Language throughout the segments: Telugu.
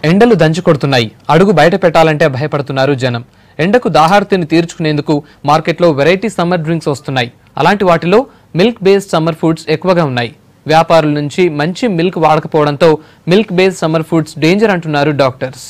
ఎండలు దంచి కొడుతున్నాయి అడుగు బయట పెట్టాలంటే భయపడుతున్నారు జనం ఎండకు దాహార్తిని తీర్చుకునేందుకు మార్కెట్లో వెరైటీ సమ్మర్ డ్రింక్స్ వస్తున్నాయి అలాంటి వాటిలో మిల్క్ బేస్డ్ సమ్మర్ ఫుడ్స్ ఎక్కువగా ఉన్నాయి వ్యాపారుల నుంచి మంచి మిల్క్ వాడకపోవడంతో milk based summer foods danger అంటున్నారు డాక్టర్స్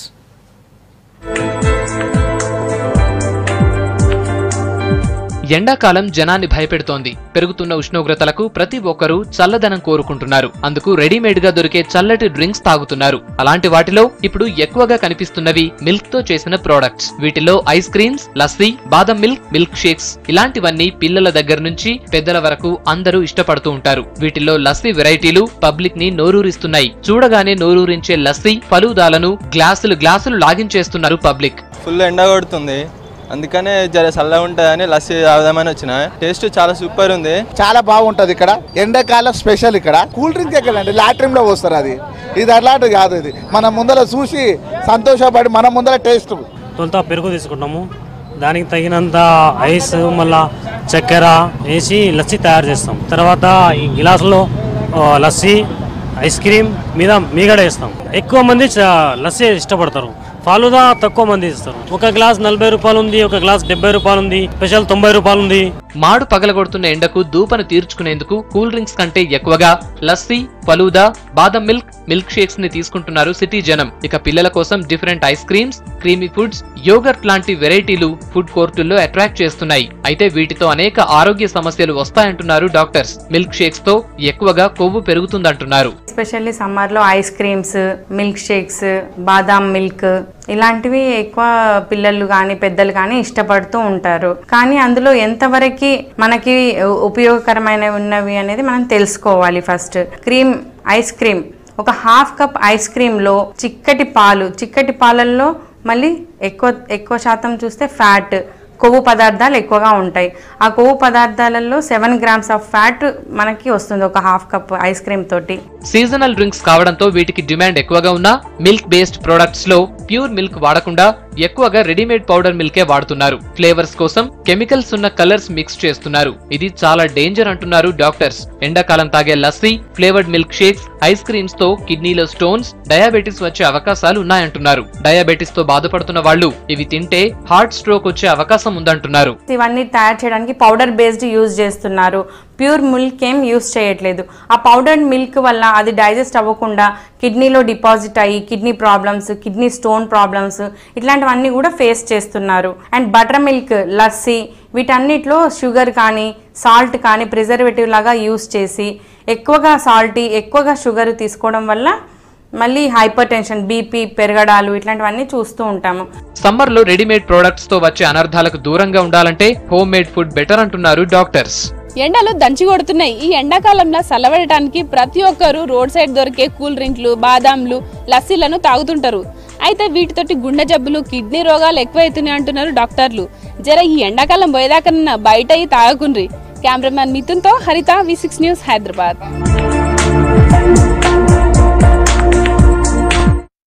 ఎండాకాలం జనాన్ని భయపెడుతోంది పెరుగుతున్న ఉష్ణోగ్రతలకు ప్రతి ఒక్కరూ చల్లదనం కోరుకుంటున్నారు అందుకు రెడీమేడ్ గా దొరికే చల్లటి డ్రింక్స్ తాగుతున్నారు అలాంటి వాటిలో ఇప్పుడు ఎక్కువగా కనిపిస్తున్నవి మిల్క్ తో చేసిన ప్రోడక్ట్స్ వీటిలో ఐస్ క్రీమ్స్ లస్సీ బాదం మిల్క్ మిల్క్ షేక్స్ ఇలాంటివన్నీ పిల్లల దగ్గర నుంచి పెద్దల వరకు అందరూ ఇష్టపడుతూ ఉంటారు వీటిల్లో లస్సీ వెరైటీలు పబ్లిక్ ని నోరూరిస్తున్నాయి చూడగానే నోరూరించే లస్సీ ఫలూదాలను గ్లాసులు గ్లాసులు లాగించేస్తున్నారు పబ్లిక్ ఫుల్ ఎండ కొడుతుంది అందుకనే జర చల్లగా ఉంటుందని లస్సీ తాగుదామని వచ్చిన టేస్ట్ చాలా సూపర్ ఉంది చాలా బాగుంటది ఇక్కడ ఎండాకాలం స్పెషల్ ఇక్కడ కూల్ డ్రింక్ ఎక్కడండి లాట్రిన్ లో వస్తారు అది ఇది అట్లాంటి కాదు ఇది మన ముందర చూసి సంతోషపడి మన ముందర టేస్ట్ తొలుత పెరుగు తీసుకుంటాము దానికి తగినంత ఐస్ మళ్ళా చక్కెర వేసి లస్సీ తయారు చేస్తాం తర్వాత ఈ గిలాసులో ఆ, లస్సీ ఐస్ క్రీమ్ మీద మీగడ వేస్తాం ఎక్కువ మంది చ- లస్సీ ఇష్టపడతారు ఫాలుదా తక్కువ మంది ఇస్తారు ఒక గ్లాస్ నలభై రూపాయలు ఉంది ఒక గ్లాస్ డెబ్బై రూపాయలు ఉంది స్పెషల్ తొంభై రూపాయలు ఉంది మాడు పగలగొడుతున్న ఎండకు దూపను తీర్చుకునేందుకు కూల్ డ్రింక్స్ కంటే ఎక్కువగా లస్సీ ఫలూదా బాదం మిల్క్ మిల్క్ షేక్స్ ని తీసుకుంటున్నారు సిటీ జనం ఇక పిల్లల కోసం different ice creams creamy foods yogurt లాంటి వెరైటీలు ఫుడ్ కోర్టుల్లో అట్రాక్ట్ చేస్తున్నాయి అయితే వీటితో అనేక ఆరోగ్య సమస్యలు వస్తాయంటున్నారు డాక్టర్స్ మిల్క్ షేక్స్ తో ఎక్కువగా కొవ్వు పెరుగుతుందంటున్నారు ఎస్పెషల్లీ సమ్మర్లో ఐస్ క్రీమ్స్ మిల్క్ షేక్స్ బాదాం మిల్క్ ఇలాంటివి ఎక్కువ పిల్లలు కానీ పెద్దలు కానీ ఇష్టపడుతూ ఉంటారు కానీ అందులో ఎంతవరకు మనకి ఉపయోగకరమైనవి ఉన్నవి అనేది మనం తెలుసుకోవాలి ఫస్ట్ క్రీమ్ ఐస్ క్రీమ్ ఒక హాఫ్ కప్ ఐస్ క్రీమ్లో చిక్కటి పాలు చిక్కటి పాలల్లో మళ్ళీ ఎక్కువ ఎక్కువ శాతం చూస్తే ఫ్యాట్ కొవ్వు పదార్థాలు ఎక్కువగా ఉంటాయి ఆ కొవ్వు పదార్థాలలో సెవెన్ గ్రామ్స్ ఆఫ్ ఫ్యాట్ మనకి వస్తుంది ఒక హాఫ్ కప్ ఐస్ క్రీమ్ తోటి సీజనల్ డ్రింక్స్ కావడంతో వీటికి డిమాండ్ ఎక్కువగా ఉన్నా మిల్క్ బేస్డ్ ప్రొడక్ట్స్ లో ప్యూర్ మిల్క్ వాడకుండా ఎక్కువగా రెడీమేడ్ పౌడర్ మిల్కే వాడుతున్నారు ఫ్లేవర్స్ కోసం కెమికల్స్ ఉన్న కలర్స్ మిక్స్ చేస్తున్నారు ఇది చాలా డేంజర్ అంటున్నారు డాక్టర్స్ ఎండాకాలం తాగే lassi flavoured milk shakes ice creams తో కిడ్నీలో స్టోన్స్ డయాబెటిస్ వచ్చే అవకాశాలు ఉన్నాయంటున్నారు డయాబెటిస్ తో బాధపడుతున్న వాళ్ళు ఇవి తింటే హార్ట్ స్ట్రోక్ వచ్చే అవకాశం ఉందంటున్నారు ఇవన్నీ తయారు చేయడానికి పౌడర్ బేస్డ్ యూజ్ చేస్తున్నారు ప్యూర్ మిల్క్ ఏం యూజ్ చేయట్లేదు ఆ పౌడర్డ్ మిల్క్ వల్ల అది డైజెస్ట్ అవ్వకుండా కిడ్నీలో డిపాజిట్ అయ్యి kidney problems kidney stone problems ఇట్లాంటివన్నీ కూడా ఫేస్ చేస్తున్నారు అండ్ బటర్ మిల్క్ లస్సీ వీటన్నిటిలో షుగర్ కానీ సాల్ట్ కానీ ప్రిజర్వేటివ్ లాగా యూజ్ చేసి ఎక్కువగా సాల్టీ ఎక్కువగా షుగర్ తీసుకోవడం వల్ల మళ్ళీ హైపర్ టెన్షన్ బీపీ పెరగడాలు ఇట్లాంటివన్నీ చూస్తూ ఉంటాము సమ్మర్ లో రెడీమేడ్ ప్రొడక్ట్స్ తో వచ్చే అనర్థాలకు దూరంగా ఉండాలంటే హోమ్ మేడ్ ఫుడ్ బెటర్ అంటున్నారు డాక్టర్స్ ఎండలు దంచి కొడుతున్నాయి ఈ ఎండాకాలంలో చల్లబడటానికి ప్రతి ఒక్కరు రోడ్ సైడ్ దొరికే కూల్ డ్రింక్లు బాదాంలు లస్సీలను తాగుతుంటారు అయితే వీటితోటి గుండె జబ్బులు కిడ్నీ రోగాలు ఎక్కువైతున్నాయి అంటున్నారు డాక్టర్లు జర ఈ ఎండాకాలం పోయేదాకా బయట తాగకుండ్రి కెమెరామ్యాన్ మిథున్తో హరిత వి సిక్స్ న్యూస్ హైదరాబాద్